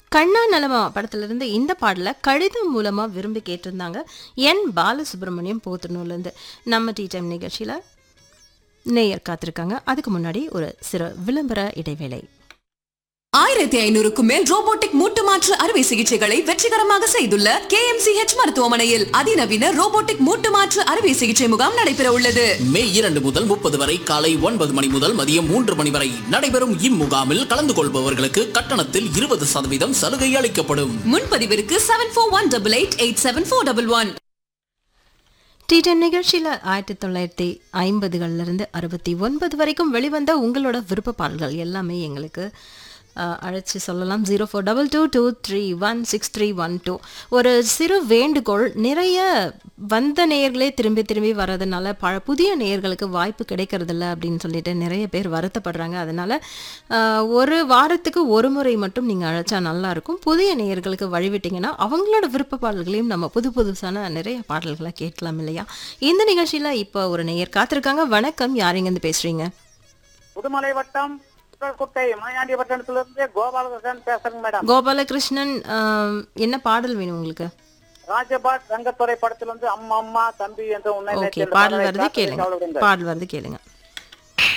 கண்ணா நலமா படத்துல இருந்து இந்த பாடலை கடிதம் மூலமா விரும்பி கேட்டிருந்தாங்க என் பாலசுப்ரமணியம் போத்தனூர்ல இருந்து நம்ம டீ டைம் நிகழ்ச்சியில நேயர் காத்திருக்காங்க அதுக்கு முன்னாடி ஒரு சிறு விளம்பர இடைவேளை ஆயிரத்தி ஐநூறுக்கும் மேல் ரோபோட்டிக் மூட்டு மாற்று அறுவை சிகிச்சைகளை வெற்றிகரமாக செய்துள்ள கே மருத்துவமனையில் அதிநவீன ரோபோட்டிக் மூட்டு மாற்று அறுவை சிகிச்சை முகாம் நடைபெற உள்ளது மே இரண்டு முதல் முப்பது வரை காலை ஒன்பது மணி முதல் மதியம் மூன்று மணி வரை நடைபெறும் இம்முகாமில் கலந்து கொள்பவர்களுக்கு கட்டணத்தில் இருபது சதவீதம் சலுகை அளிக்கப்படும் முன்பதிவிற்கு seven four one double eight eight seven four double one D ten நிகழ்ச்சியில் ஆயிரத்தி தொள்ளாயிரத்தி ஐம்பதுகள்ல இருந்து அறுபத்தி ஒன்பது வரைக்கும் வெளிவந்த உங்களோட விருப்ப பாடல்கள் எல்லாமே எங்களுக்கு அஹ், அழைச்சு சொல்லலாம் zero four double two two three one six three one two ஒரு சிறு வேண்டுகோள் நிறைய வந்த நேயர்களே திரும்பி திரும்பி வர்றதுனால ப புதிய நேயர்களுக்கு வாய்ப்பு கிடைக்கிறதில்ல அப்படின்னு சொல்லிட்டு நிறைய பேர் வருத்தப்படுறாங்க அதனால அஹ், ஒரு வாரத்துக்கு ஒரு முறை மட்டும் நீங்கள் அழைச்சா நல்லா இருக்கும் புதிய நேயர்களுக்கு வழிவிட்டீங்கன்னா அவங்களோட விருப்ப பாடல்களையும் நம்ம புது புதுசான நிறைய பாடல்களை கேட்கலாம் இல்லையா இந்த நிகழ்ச்சியில் இப்போ ஒரு நேயர் காத்திருக்காங்க வணக்கம் யாரிங்கேருந்து பேசுறீங்க புதுமலை வட்டம் குட்டை மாயாண்டி பட்டணத்திலிருந்து கோபாலகிருஷ்ணன் பேசுறேங்க மேடம் கோபாலகிருஷ்ணன் அஹ், என்ன பாடல் வேணும் உங்களுக்கு ராஜபாட் ரங்கத்துறை படத்திலிருந்து அம்மா அம்மா தம்பி என்ற உன்னை ஓகே நேற்று என்ற பாடல் பாடலை வருது காத்திருக்க கேளுங்க அவளுடன் பாடல் வருது கேளுங்க